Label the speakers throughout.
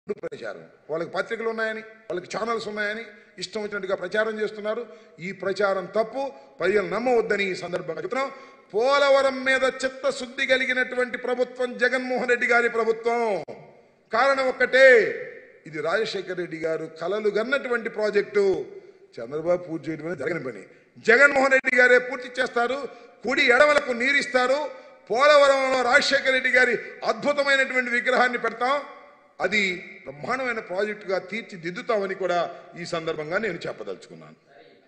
Speaker 1: ప్రచారం వాళ్ళకి పత్రికలు ఉన్నాయని వాళ్ళకి ఛానల్స్ ఉన్నాయని ఇష్టం వచ్చినట్టుగా ప్రచారం చేస్తున్నారు ఈ ప్రచారం తప్పు ప్రజలు నమ్మవద్దని ఈ సందర్భంగా చెప్తున్నాం పోలవరం మీద చిత్తశుద్ధి కలిగినటువంటి ప్రభుత్వం జగన్మోహన్ రెడ్డి గారి ప్రభుత్వం కారణం ఒక్కటే ఇది రాజశేఖర రెడ్డి గారు కలలు గన్నటువంటి ప్రాజెక్టు చంద్రబాబు పూర్తి చేయడం అనేది జరగని పని జగన్మోహన్ రెడ్డి గారే పూర్తి చేస్తారు కుడి ఎడవలకు నీరిస్తారు పోలవరంలో రాజశేఖర రెడ్డి గారి అద్భుతమైనటువంటి విగ్రహాన్ని పెడతాం అది బ్రహ్మాండమైన ప్రాజెక్టుగా తీర్చిదిద్దుతామని కూడా ఈ సందర్భంగా నేను చెప్పదలుచుకున్నాను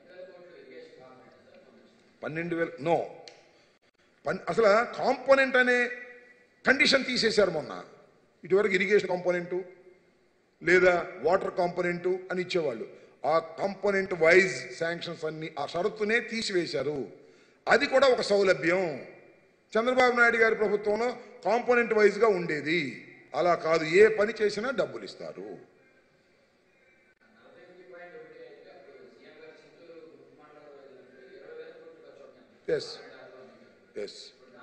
Speaker 1: పన్నెండు వేల నో పన్ అసలు కాంపోనెంట్ అనే కండిషన్ తీసేశారు మొన్న ఇటువరకు ఇరిగేషన్ కాంపోనెంటు లేదా వాటర్ కాంపోనెంటు అని ఇచ్చేవాళ్ళు ఆ కాంపోనెంట్ వైజ్ శాంక్షన్స్ అన్ని ఆ షరతునే తీసివేశారు అది కూడా ఒక సౌలభ్యం చంద్రబాబు నాయుడు గారి ప్రభుత్వంలో కాంపోనెంట్ వైజ్గా ఉండేది అలా కాదు ఏ పని చేసినా డబ్బులు ఇస్తారు ఎస్ ఎస్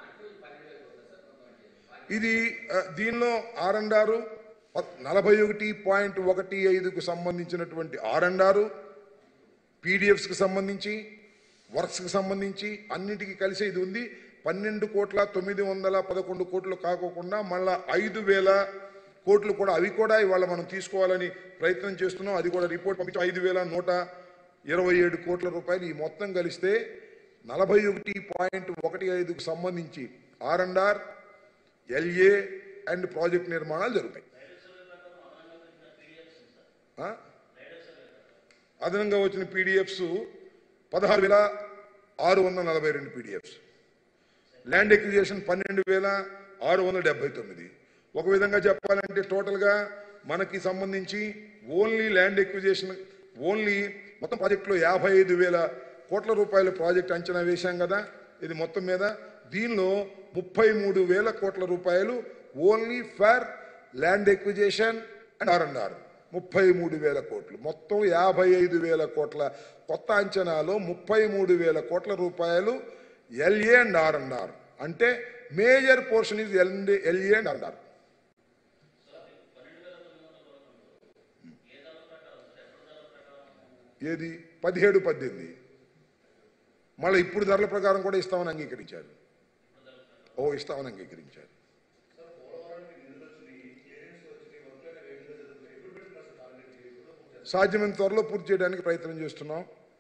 Speaker 1: ఇది ఆ, దీనిలో ఆర్ అండ్ ఆరు నలభై ఒకటి పాయింట్ ఒకటి ఐదుకు సంబంధించినటువంటి ఆర్ అండ్ ఆరు పీడిఎఫ్స్కి సంబంధించి వర్క్స్కి సంబంధించి అన్నిటికీ కలిసి ఇది ఉంది పన్నెండు కోట్ల తొమ్మిది వందల పదకొండు కోట్లు కాకోకుండా మళ్ళా ఐదు వేల కోట్లు కూడా అవి కూడా ఇవాళ మనం తీసుకోవాలని ప్రయత్నం చేస్తున్నాం అది కూడా రిపోర్ట్ పంపించి ఐదు వేల నూట ఇరవై ఏడు కోట్ల రూపాయలు ఈ మొత్తం కలిస్తే నలభై ఒకటి పాయింట్ ఒకటి ఐదుకు సంబంధించి R and R LA and project నిర్మాణాలు జరుగుతాయి ఆ? అదనంగా వచ్చిన పీడిఎఫ్స్ పదహారు వేల ఆరు వందల నలభై రెండు పీడిఎఫ్స్ ల్యాండ్ ఎక్విజిషన్ పన్నెండు వేల ఆరు వందల డెబ్బై తొమ్మిది ఒక విధంగా చెప్పాలంటే టోటల్గా మనకి సంబంధించి ఓన్లీ ల్యాండ్ ఎక్విజిషన్ ఓన్లీ మొత్తం ప్రాజెక్టులో యాభై ఐదు వేల కోట్ల రూపాయల ప్రాజెక్ట్ అంచనా వేశాం కదా ఇది మొత్తం మీద దీనిలో ముప్పై మూడు వేల కోట్ల రూపాయలు only for land acquisition and R and R ముప్పై మూడు వేల కోట్లు మొత్తం యాభై ఐదు వేల కోట్ల కొత్త అంచనాలో ముప్పై మూడు వేల కోట్ల రూపాయలు LA and R and R అంటే major portion is L LA and R R ఏది పదిహేడు పద్దెనిమిది మళ్ళీ ఇప్పుడు ధరల ప్రకారం కూడా ఇస్తామని అంగీకరించారు ఓ ఇస్తామని అంగీకరించారు సాధ్యమైన త్వరలో పూర్తి చేయడానికి ప్రయత్నం చేస్తున్నాం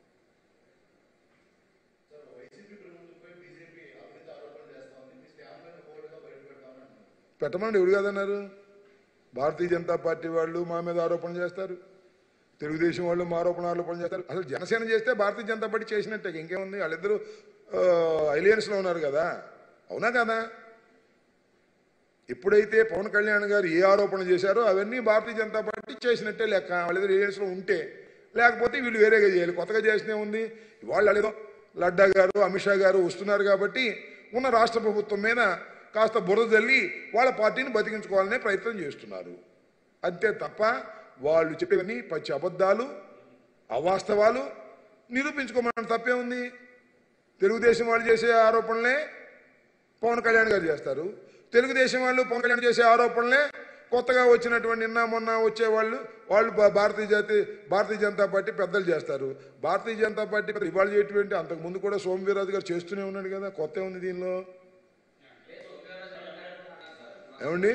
Speaker 1: పెట్టమని ఎవరు కాదన్నారు భారతీయ జనతా పార్టీ వాళ్ళు మా మీద ఆరోపణలు చేస్తారు తెలుగుదేశం వాళ్ళు మా ఆరోపణ ఆరోపణ చేస్తారు అసలు జనసేన చేస్తే భారతీయ జనతా పార్టీ చేసినట్టే ఇంకేముంది వాళ్ళిద్దరూ అలియన్స్ లో ఉన్నారు కదా అవునా కదా ఎప్పుడైతే పవన్ కళ్యాణ్ గారు ఏ ఆరోపణ చేశారో అవన్నీ భారతీయ జనతా పార్టీ చేసినట్టే లెక్క వాళ్ళిద్దరు ఏరియన్స్ లో ఉంటే లేకపోతే వీళ్ళు వేరేగా చేయాలి కొత్తగా చేసినే ఉంది వాళ్ళు ఏదో లడ్డా గారు అమిత్ షా గారు వస్తున్నారు కాబట్టి ఉన్న రాష్ట్ర ప్రభుత్వం మీద కాస్త బురద తల్లి వాళ్ళ పార్టీని బతికించుకోవాలనే ప్రయత్నం చేస్తున్నారు అంతే తప్ప వాళ్ళు చెప్పేవన్నీ పచ్చి అబద్ధాలు అవాస్తవాలు నిరూపించుకోమని తప్పే ఉంది తెలుగుదేశం వాళ్ళు చేసే ఆరోపణలే పవన్ కళ్యాణ్ గారు చేస్తారు తెలుగుదేశం వాళ్ళు పవన్ కళ్యాణ్ చేసే ఆరోపణలే కొత్తగా వచ్చినటువంటి నిన్న మొన్న వచ్చేవాళ్ళు వాళ్ళు భా- భారతీయ జాతి భారతీయ జనతా పార్టీ పెద్దలు చేస్తారు భారతీయ జనతా పార్టీ పెద్దలు ఇవాళ చేయటువంటి అంతకు ముందు కూడా సోమవీరాజు గారు చేస్తూనే ఉన్నాడు కదా కొత్త ఉంది దీనిలో ఏమండి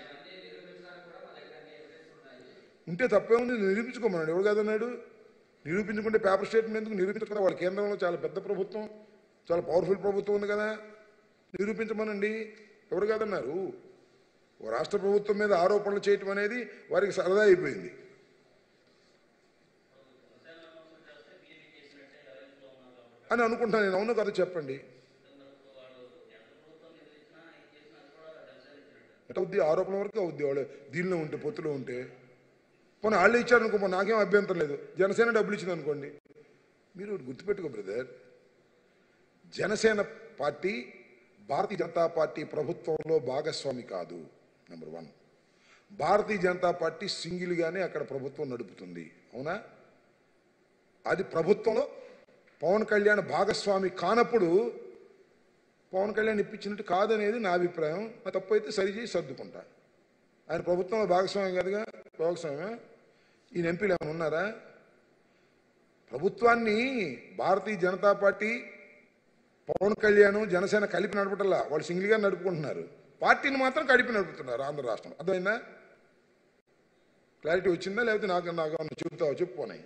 Speaker 1: ఉంటే తప్పే ఉంది నిరూపించుకోమన్నాడు ఎవడు కాదన్నాడు నిరూపించుకుంటే పేపర్ స్టేట్మెంట్ ఎందుకు నిరూపించకుండా వాళ్ళ కేంద్రంలో చాలా పెద్ద ప్రభుత్వం చాలా పవర్ఫుల్ ప్రభుత్వం ఉంది కదా నిరూపించమనండి ఎవరు కాదన్నారు ఓ రాష్ట్ర ప్రభుత్వం మీద ఆరోపణలు చేయటం అనేది వారికి సరదా అయిపోయింది అని అనుకుంటాను నేను అవును కదా చెప్పండి ఎట్లా అవుద్ది ఆరోపణ వరకు అవుద్ది వాళ్ళు దీనిలో ఉంటే పొత్తులో ఉంటే పోనీ వాళ్ళు ఇచ్చారు అనుకో పోనీ నాకేం అభ్యంతరం లేదు జనసేన డబ్బులు ఇచ్చింది అనుకోండి మీరు ఒకటి గుర్తుపెట్టుకో brother Janasena party Bharatiya Janata party ప్రభుత్వంలో భాగస్వామి కాదు number one Bharatiya Janata party సింగిల్గానే అక్కడ ప్రభుత్వం నడుపుతుంది అవునా అది ప్రభుత్వంలో పవన్ కళ్యాణ్ భాగస్వామి కానప్పుడు పవన్ కళ్యాణ్ ఇప్పించినట్టు కాదనేది నా అభిప్రాయం నా తప్పు అయితే సరిచేసి సర్దుకుంటా ఆయన ప్రభుత్వంలో భాగస్వామి కాదుగా భాగస్వామ్యం ఈయన ఎంపీలు ఏమైనా ఉన్నారా ప్రభుత్వాన్ని భారతీయ జనతా పార్టీ పవన్ కళ్యాణ్ జనసేన కలిపి నడపటల్లా వాళ్ళు సింగిల్గా నడుపుకుంటున్నారు పార్టీని మాత్రం కలిపి నడుపుతున్నారు ఆంధ్ర రాష్ట్రం అర్థమైందా క్లారిటీ వచ్చిందా లేకపోతే నాకు నాకు ఏమన్నా చెప్తావా చెప్పుకోనాయి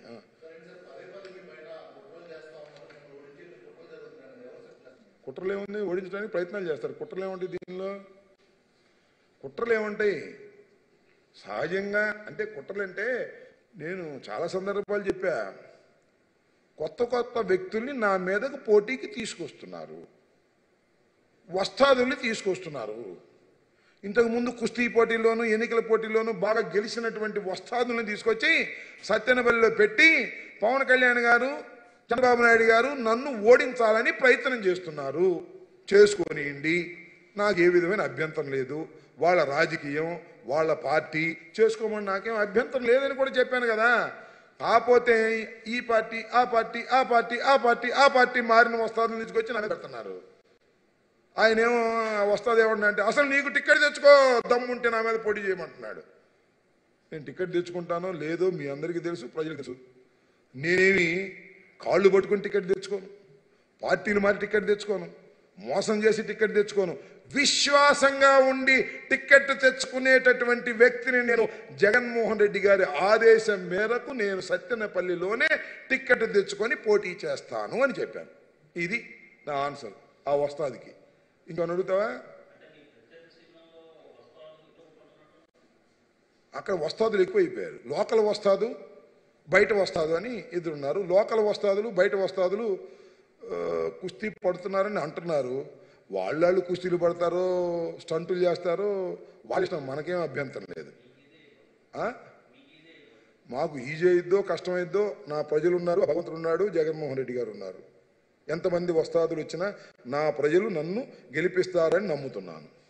Speaker 1: కుట్రలు ఏముంది ఓడించడానికి ప్రయత్నాలు చేస్తారు కుట్రలు ఏముంటాయి దీనిలో కుట్రలు ఏముంటాయి సహజంగా అంటే కుట్రలు అంటే నేను చాలా సందర్భాలు చెప్పా కొత్త కొత్త వ్యక్తుల్ని నా మీదకు పోటీకి తీసుకొస్తున్నారు వస్తాదుల్ని తీసుకొస్తున్నారు ఇంతకు ముందు కుస్తీ పోటీల్లోనూ ఎన్నికల పోటీల్లోనూ బాగా గెలిచినటువంటి వస్తాదుల్ని తీసుకొచ్చి సత్యనపల్లిలో పెట్టి పవన్ కళ్యాణ్ గారు చంద్రబాబు నాయుడు గారు నన్ను ఓడించాలని ప్రయత్నం చేస్తున్నారు చేసుకోనియండి నాకు ఏ విధమైన అభ్యంతరం లేదు వాళ్ళ రాజకీయం వాళ్ళ పార్టీ చేసుకోమని నాకేం అభ్యంతరం లేదని కూడా చెప్పాను కదా కాకపోతే ఈ పార్టీ ఆ పార్టీ ఆ పార్టీ ఆ పార్టీ ఆ పార్టీ మారిన వస్తాదులు తీసుకొచ్చి నన్ను పెడుతున్నారు ఆయన ఏమో వస్తుంది ఏమన్నా అంటే అసలు నీకు టికెట్ తెచ్చుకో దమ్ముంటే నా మీద పోటీ చేయమంటున్నాడు నేను టికెట్ తెచ్చుకుంటానో లేదో మీ అందరికీ తెలుసు ప్రజలకు తెలుసు నేనేమి కాళ్ళు పట్టుకుని టికెట్ తెచ్చుకోను పార్టీలు మారి టికెట్ తెచ్చుకోను మోసం చేసి టికెట్ తెచ్చుకోను విశ్వాసంగా ఉండి టికెట్ తెచ్చుకునేటటువంటి వ్యక్తిని నేను జగన్మోహన్ రెడ్డి గారి ఆదేశం మేరకు నేను సత్యనపల్లిలోనే టికెట్ తెచ్చుకొని పోటీ చేస్తాను అని చెప్పాను ఇది నా ఆన్సర్ ఆ వస్తాదికి ఇంకా అడుగుతావా అక్కడ వస్తాదులు ఎక్కువైపోయారు లోకల్ వస్తాదు బయట వస్తాదు అని ఎదురున్నారు లోకల్ వస్తాదులు బయట వస్తాదులు ఆ, కుస్తీ పడుతున్నారని అంటున్నారు వాళ్ళు కుస్తీలు పడతారో స్టంటులు చేస్తారో వాళ్ళ ఇష్టం మనకేం అభ్యంతరం లేదు ఆ? మాకు ఈజీ అయిద్దో కష్టమైద్దో నా ప్రజలు ఉన్నారు భగవంతుడు ఉన్నాడు జగన్మోహన్ రెడ్డి గారు ఉన్నారు ఎంతమంది వస్తాదులు వచ్చినా నా ప్రజలు నన్ను గెలిపిస్తారని నమ్ముతున్నాను